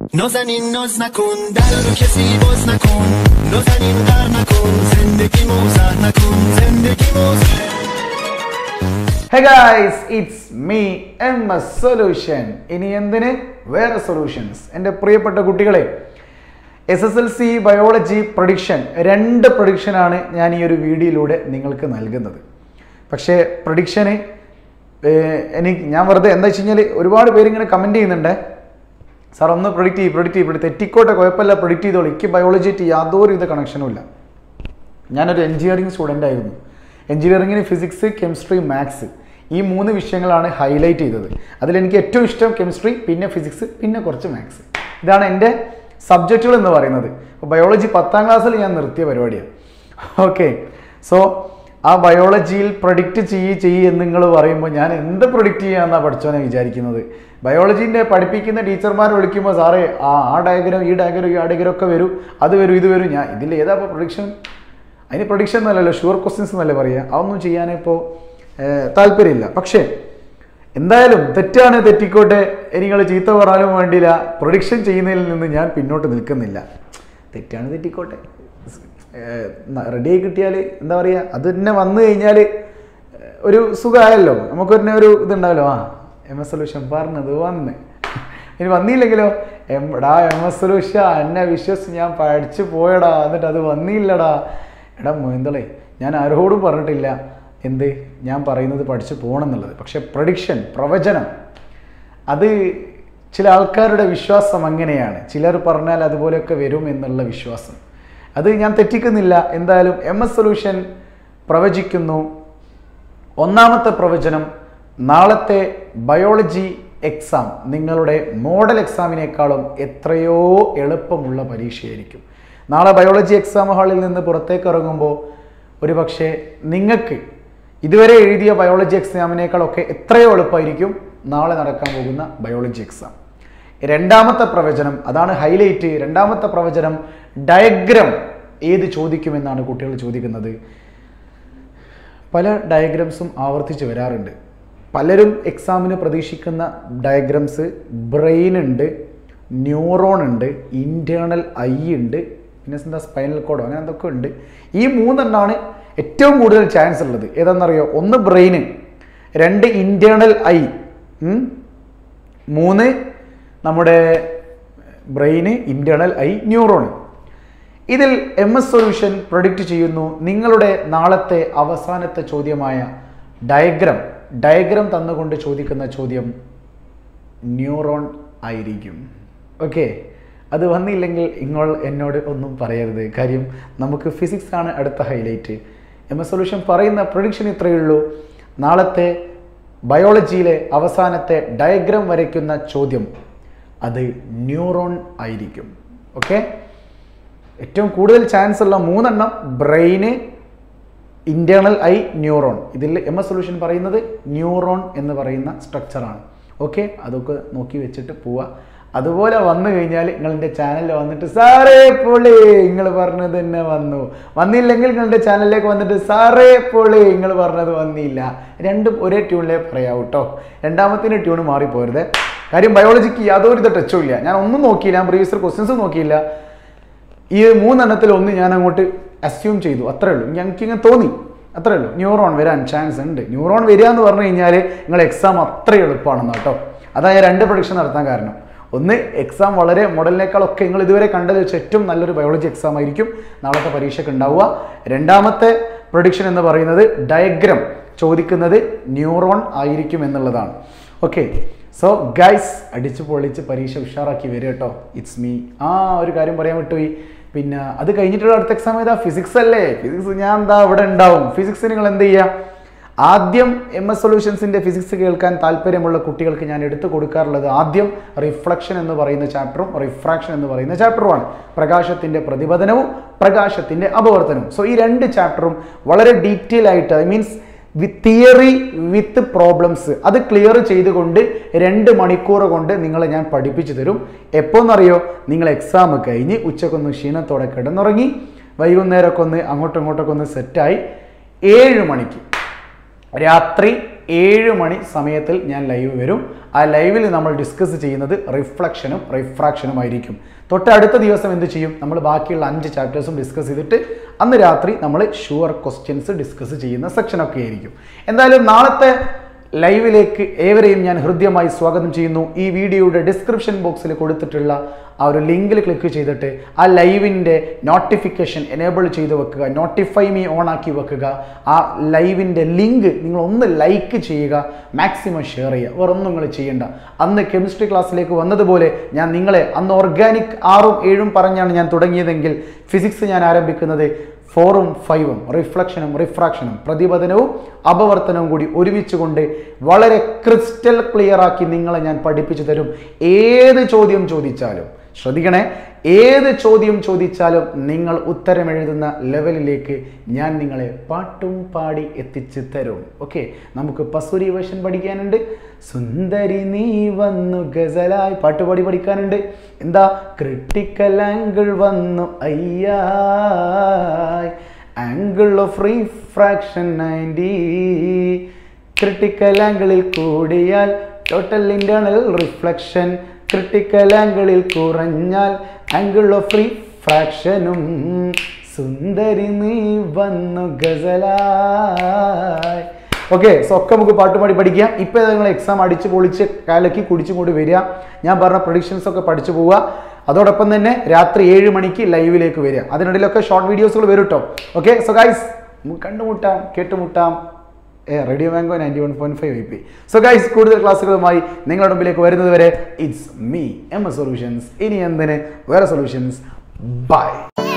نازنین ناز نکن در رو کسی باز نکن نازنین در نکن زندگی موزر نکن زندگی موزر hey guys it's me M S solution ഇനി എന്തിന് വേറെ സൊല്യൂഷൻസ് എൻ്റെ പ്രിയപ്പെട്ട കുട്ടികളെ S S L C biology prediction രണ്ട് പ്രൊഡിക്ഷനാണ് ഞാൻ ഈ ഒരു വീഡിയോയിലൂടെ നിങ്ങൾക്ക് നൽകുന്നത് പക്ഷേ പ്രൊഡിക്ഷന് എനിക്ക് ഞാൻ വെറുതെ എന്താ വെച്ച് കഴിഞ്ഞാൽ ഒരുപാട് പേര് ഇങ്ങനെ കമൻറ്റ് ചെയ്യുന്നുണ്ട് സാർ ഒന്ന് പ്രൊഡിക്റ്റ് ചെയ്യും പ്രൊഡിക്റ്റ് ചെയ്യും തെറ്റിക്കോട്ടെ കുഴപ്പമില്ല പ്രൊഡിക്റ്റ് ചെയ്തോളൂ എനിക്ക് ബയോളജി ആയിട്ട് യാതൊരു വിധ കണക്ഷനും ഇല്ല ഞാനൊരു എഞ്ചിനീയറിംഗ് സ്റ്റുഡൻ്റ് ആയിരുന്നു എഞ്ചിനീയറിംഗിന് ഫിസിക്സ് കെമിസ്ട്രി മാത്സ് ഈ മൂന്ന് വിഷയങ്ങളാണ് ഹൈലൈറ്റ് ചെയ്തത് അതിലെനിക്ക് ഏറ്റവും ഇഷ്ടം കെമിസ്ട്രി പിന്നെ ഫിസിക്സ് പിന്നെ കുറച്ച് മാത്സ് ഇതാണ് എൻ്റെ സബ്ജക്റ്റുകൾ എന്ന് പറയുന്നത് അപ്പോൾ ബയോളജി പത്താം ക്ലാസ്സിൽ ഞാൻ നിർത്തിയ പരിപാടിയാണ് ഓക്കെ സോ ആ ബയോളജിയിൽ പ്രൊഡിക്റ്റ് ചെയ്യ് ചെയ്യ് എന്ന് നിങ്ങൾ പറയുമ്പോൾ ഞാൻ എന്ത് പ്രൊഡിക്റ്റ് ചെയ്യാമെന്നാണ് പഠിച്ചോനെ വിചാരിക്കുന്നത് ബയോളജീൻ്റെ പഠിപ്പിക്കുന്ന ടീച്ചർമാർ വിളിക്കുമ്പോൾ സാറേ ആ ആ ഡയഗ്രം ഈ ഡയഗ്രം ഈ ഡയഗ്രം ഒക്കെ വരും അത് വരും ഇത് വരും ഞാൻ ഇതിൽ ഏതാ ഇപ്പോൾ പ്രൊഡിക്ഷൻ അതിന് പ്രൊഡിക്ഷൻ എന്നല്ലല്ലോ ഷുവർ ക്വസ്റ്റ്യൻസ് എന്നല്ലേ പറയുക അതൊന്നും ചെയ്യാനിപ്പോൾ താല്പര്യമില്ല പക്ഷേ എന്തായാലും തെറ്റാണ് തെറ്റിക്കോട്ടെ നിങ്ങൾ ചീത്ത പറഞ്ഞാലും വേണ്ടിയില്ല പ്രൊഡിക്ഷൻ ചെയ്യുന്നതിൽ നിന്ന് ഞാൻ പിന്നോട്ട് നിൽക്കുന്നില്ല തെറ്റാണ് തെറ്റിക്കോട്ടെ റെഡിയായി കിട്ടിയാൽ എന്താ പറയുക അത് തന്നെ വന്നു കഴിഞ്ഞാൽ ഒരു സുഖമായല്ലോ നമുക്ക് തന്നെ ഒരു ഇതുണ്ടാവല്ലോ ആ എം എസ് സൊല്യൂഷൻ പറഞ്ഞത് വന്ന് ഇനി വന്നില്ലെങ്കിലോ എം എടാ എം എസ് സൊല്യൂഷൻ എന്നെ വിശ്വസിച്ച് ഞാൻ പഠിച്ചു പോയടാ എന്നിട്ട് അത് വന്നില്ലടാ എടാ മോന്തളെ ഞാൻ ആരോടും പറഞ്ഞിട്ടില്ല എന്ത് ഞാൻ പറയുന്നത് പഠിച്ചു പോകണം എന്നുള്ളത് പക്ഷെ പ്രഡിക്ഷൻ പ്രവചനം അത് ചില ആൾക്കാരുടെ വിശ്വാസം അങ്ങനെയാണ് ചിലർ പറഞ്ഞാൽ അതുപോലെയൊക്കെ വരും എന്നുള്ള വിശ്വാസം അത് ഞാൻ തെറ്റിക്കുന്നില്ല എന്തായാലും എം എസ് സൊല്യൂഷൻ പ്രവചിക്കുന്നു ഒന്നാമത്തെ പ്രവചനം നാളത്തെ ബയോളജി എക്സാം നിങ്ങളുടെ മോഡൽ എക്സാമിനേക്കാളും എത്രയോ എളുപ്പമുള്ള പരീക്ഷയായിരിക്കും നാളെ ബയോളജി എക്സാം ഹാളിൽ നിന്ന് പുറത്തേക്ക് ഇറങ്ങുമ്പോൾ ഒരു പക്ഷേ നിങ്ങൾക്ക് ഇതുവരെ എഴുതിയ ബയോളജി എക്സാമിനേക്കാളൊക്കെ എത്രയോ എളുപ്പമായിരിക്കും നാളെ നടക്കാൻ പോകുന്ന ബയോളജി എക്സാം രണ്ടാമത്തെ പ്രവചനം അതാണ് ഹൈലൈറ്റ് രണ്ടാമത്തെ പ്രവചനം ഡയഗ്രം ഏത് ചോദിക്കുമെന്നാണ് കുട്ടികൾ ചോദിക്കുന്നത് പല ഡയഗ്രംസും ആവർത്തിച്ച് വരാറുണ്ട് പലരും എക്സാമിന് പ്രതീക്ഷിക്കുന്ന ഡയഗ്രംസ് ബ്രെയിൻ ഉണ്ട് ന്യൂറോൺ ഉണ്ട് ഇൻറ്റേർണൽ ഐ ഉണ്ട് പിന്നെ എന്താ സ്പൈനൽ കോഡോ അങ്ങനെ എന്തൊക്കെ ഉണ്ട് ഈ മൂന്നെണ്ണമാണ് ഏറ്റവും കൂടുതൽ ചാൻസ് ഉള്ളത് ഏതാണെന്നറിയോ ഒന്ന് ബ്രെയിന് രണ്ട് ഇൻറ്റേർണൽ ഐ മൂന്ന് നമ്മുടെ ബ്രെയിന് ഇൻറ്റേർണൽ ഐ ന്യൂറോൺ ഇതിൽ എം എസ് സൊല്യൂഷൻ പ്രൊഡിക്റ്റ് ചെയ്യുന്നു നിങ്ങളുടെ നാളത്തെ അവസാനത്തെ ചോദ്യമായ ഡയഗ്രം ഡയഗ്രം തന്നുകൊണ്ട് ചോദിക്കുന്ന ചോദ്യം ന്യൂറോൺ ആയിരിക്കും ഓക്കെ അത് വന്നില്ലെങ്കിൽ നിങ്ങൾ എന്നോട് ഒന്നും പറയരുത് കാര്യം നമുക്ക് ഫിസിക്സ് ആണ് അടുത്ത ഹൈലൈറ്റ് എം എസ് സൊല്യൂഷൻ പറയുന്ന പ്രൊഡിക്ഷൻ ഇത്രയേ ഉള്ളൂ നാളത്തെ ബയോളജിയിലെ അവസാനത്തെ ഡയഗ്രം വരയ്ക്കുന്ന ചോദ്യം അത് ന്യൂറോൺ ആയിരിക്കും ഓക്കെ ഏറ്റവും കൂടുതൽ ചാൻസ് ഉള്ള മൂന്നെണ്ണം ബ്രെയിന് ഇൻറ്റേർണൽ ഐ ന്യൂറോൺ ഇതിൽ എം എസ് സൊല്യൂഷൻ പറയുന്നത് ന്യൂറോൺ എന്ന് പറയുന്ന സ്ട്രക്ചറാണ് ഓക്കെ അതൊക്കെ നോക്കി വെച്ചിട്ട് പോവുക അതുപോലെ വന്നു കഴിഞ്ഞാൽ നിങ്ങളുടെ ചാനലിൽ വന്നിട്ട് സാറേ പൊളി നിങ്ങൾ പറഞ്ഞത് തന്നെ വന്നു വന്നില്ലെങ്കിൽ നിങ്ങളുടെ ചാനലിലേക്ക് വന്നിട്ട് സാറേ പൊളി നിങ്ങൾ പറഞ്ഞത് വന്നില്ല രണ്ടും ഒരേ ട്യൂണിലേ പറയാവൂ കേട്ടോ രണ്ടാമത്തിന് ട്യൂൺ മാറിപ്പോരുത് കാര്യം ബയോളജിക്ക് യാതൊരു വിധ ടച്ചും ഇല്ല ഞാൻ ഒന്നും നോക്കിയില്ല ഞാൻ പ്രീവിയസ് ക്വസ്റ്റ്യൻസ് നോക്കിയില്ല ഈ മൂന്നെണ്ണത്തിൽ ഒന്ന് ഞാൻ അങ്ങോട്ട് അസ്യൂം ചെയ്തു അത്രേ ഉള്ളൂ ഞങ്ങൾക്ക് ഇങ്ങനെ തോന്നി അത്രേ ഉള്ളൂ ന്യൂറോൺ വരാൻ ചാൻസ് ഉണ്ട് ന്യൂറോൺ വരിക എന്ന് പറഞ്ഞു കഴിഞ്ഞാൽ നിങ്ങൾ എക്സാം അത്ര എളുപ്പമാണെന്ന് കേട്ടോ അതാ ഞാൻ രണ്ട് പ്രൊഡിക്ഷൻ നടത്താൻ കാരണം ഒന്ന് എക്സാം വളരെ മോഡലിനേക്കാളൊക്കെ നിങ്ങൾ ഇതുവരെ കണ്ടത് വെച്ച് ഏറ്റവും നല്ലൊരു ബയോളജി എക്സാം ആയിരിക്കും നാളത്തെ പരീക്ഷയ്ക്ക് ഉണ്ടാവുക രണ്ടാമത്തെ പ്രൊഡിക്ഷൻ എന്ന് പറയുന്നത് ഡയഗ്രം ചോദിക്കുന്നത് ന്യൂറോൺ ആയിരിക്കും എന്നുള്ളതാണ് ഓക്കെ സോ ഗൈസ് അടിച്ചു പൊളിച്ച് പരീക്ഷ ഉഷാറാക്കി വരിക കേട്ടോ ഇറ്റ്സ് മീ ആ ഒരു കാര്യം പറയാൻ വിട്ടുപോയി പിന്നെ അത് കഴിഞ്ഞിട്ടുള്ള അടുത്ത എക്സാം ഏതാ ഫിസിക്സ് അല്ലേ ഫിസിക്സ് ഞാൻ എന്താ ഇവിടെ ഉണ്ടാവും ഫിസിക്സ് നിങ്ങൾ എന്ത് ചെയ്യുക ആദ്യം എം എസ് സൊല്യൂഷൻസിൻ്റെ ഫിസിക്സ് കേൾക്കാൻ താല്പര്യമുള്ള കുട്ടികൾക്ക് ഞാൻ എടുത്തു കൊടുക്കാറുള്ളത് ആദ്യം റിഫ്ലക്ഷൻ എന്ന് പറയുന്ന ചാപ്റ്ററും റിഫ്രാക്ഷൻ എന്ന് പറയുന്ന ചാപ്റ്ററുമാണ് പ്രകാശത്തിൻ്റെ പ്രതിപതനവും പ്രകാശത്തിൻ്റെ അപവർത്തനവും സോ ഈ രണ്ട് ചാപ്റ്ററും വളരെ ഡീറ്റെയിൽ ആയിട്ട് I means with theory with problems അത് ക്ലിയർ ചെയ്തുകൊണ്ട് രണ്ട് മണിക്കൂർ കൊണ്ട് നിങ്ങളെ ഞാൻ പഠിപ്പിച്ചു തരും എപ്പോന്നറിയോ നിങ്ങൾ എക്സാം കഴിഞ്ഞ് ഉച്ചക്കൊന്ന് ക്ഷീണത്തോടെ കിടന്നുറങ്ങി വൈകുന്നേരമൊക്കെ ഒന്ന് അങ്ങോട്ടും ഇങ്ങോട്ടൊക്കെ ഒന്ന് സെറ്റായി ഏഴ് മണിക്ക് രാത്രി ഏഴ് മണി സമയത്തിൽ ഞാൻ ലൈവ് വരും ആ ലൈവിൽ നമ്മൾ ഡിസ്കസ് ചെയ്യുന്നത് റിഫ്ലക്ഷനും റിഫ്രാക്ഷനും ആയിരിക്കും തൊട്ടടുത്ത ദിവസം എന്ത് ചെയ്യും നമ്മൾ ബാക്കിയുള്ള അഞ്ച് ചാപ്റ്റേഴ്സും ഡിസ്കസ് ചെയ്തിട്ട് അന്ന് രാത്രി നമ്മൾ ഷുവർ ക്വസ്റ്റ്യൻസ് ഡിസ്കസ് ചെയ്യുന്ന സെക്ഷനൊക്കെ ആയിരിക്കും എന്തായാലും നാളത്തെ ലൈവിലേക്ക് ഏവരെയും ഞാൻ ഹൃദ്യമായി സ്വാഗതം ചെയ്യുന്നു ഈ വീഡിയോയുടെ ഡിസ്ക്രിപ്ഷൻ ബോക്സിൽ കൊടുത്തിട്ടുള്ള ആ ഒരു ലിങ്കിൽ ക്ലിക്ക് ചെയ്തിട്ട് ആ ലൈവിൻ്റെ നോട്ടിഫിക്കേഷൻ എനേബിൾ ചെയ്ത് വെക്കുക നോട്ടിഫൈ മീ ഓൺ ആക്കി വെക്കുക ആ ലൈവിൻ്റെ ലിങ്ക് നിങ്ങൾ ഒന്ന് ലൈക്ക് ചെയ്യുക മാക്സിമം ഷെയർ ചെയ്യുക വേറെ ഒന്നും നിങ്ങൾ ചെയ്യേണ്ട അന്ന് കെമിസ്ട്രി ക്ലാസ്സിലേക്ക് വന്നതുപോലെ ഞാൻ നിങ്ങളെ അന്ന് ഓർഗാനിക് ആറും ഏഴും പറഞ്ഞാണ് ഞാൻ തുടങ്ങിയതെങ്കിൽ ഫിസിക്സ് ഞാൻ ആരംഭിക്കുന്നത് ഫോറും ഫൈവും റിഫ്ലക്ഷനും റിഫ്രാക്ഷനും പ്രതിപതനവും അപവർത്തനവും കൂടി ഒരുമിച്ച് കൊണ്ട് വളരെ ക്രിസ്റ്റൽ ക്ലിയർ ആക്കി നിങ്ങളെ ഞാൻ പഠിപ്പിച്ചു തരും ഏത് ചോദ്യം ചോദിച്ചാലും ശ്രദ്ധിക്കണേ ഏത് ചോദ്യം ചോദിച്ചാലും നിങ്ങൾ ഉത്തരം എഴുതുന്ന ലെവലിലേക്ക് ഞാൻ നിങ്ങളെ പാട്ടും പാടി എത്തിച്ചു തരും ഓക്കെ നമുക്ക് പസുരി വേഷൻ പഠിക്കാനുണ്ട് സുന്ദരി നീ വന്നു ഗസലായി പാട്ടുപാടി പഠിക്കാനുണ്ട് എന്താ ക്രിട്ടിക്കൽ ആംഗിൾ വന്നു അയ്യായ് angle of refraction ninety critical ആംഗിളിൽ കൂടിയാൽ ടോട്ടൽ ഇന്റേണൽ റിഫ്ലക്ഷൻ ക്രിട്ടിക്കൽ ആംഗിളിൽ കുറഞ്ഞാൽ ആംഗിൾ ഓഫ് റീഫ്രാക്ഷനും സുന്ദരി നീ വന്നു ഗസലായ് ഓക്കെ സോ ഒക്കെ നമുക്ക് പാട്ട് പാടി പഠിക്കാം ഇപ്പം നിങ്ങൾ എക്സാം അടിച്ച് പൊളിച്ച് കാലക്കി കുടിച്ചും കൂടി വരിക ഞാൻ പറഞ്ഞ പ്രൊഡിക്ഷൻസ് ഒക്കെ പഠിച്ചു പോവുക അതോടൊപ്പം തന്നെ രാത്രി ഏഴ് മണിക്ക് ലൈവിലേക്ക് വരിക അതിനിടയിലൊക്കെ ഷോർട്ട് വീഡിയോസുകൾ വരും കേട്ടോ ഓക്കെ സോ ഗൈസ് കണ്ടുമുട്ടാം കേട്ടുമുട്ടാം a radio mango ninety one point five ഐ പി സോ ഗൈസ് കൂടുതൽ ക്ലാസ്സുകളുമായി നിങ്ങളുടെ മുമ്പിലേക്ക് വരുന്നത് വരെ it's me M S solutions ഇനി എന്തിന് വേറെ സൊല്യൂഷൻസ് ബൈ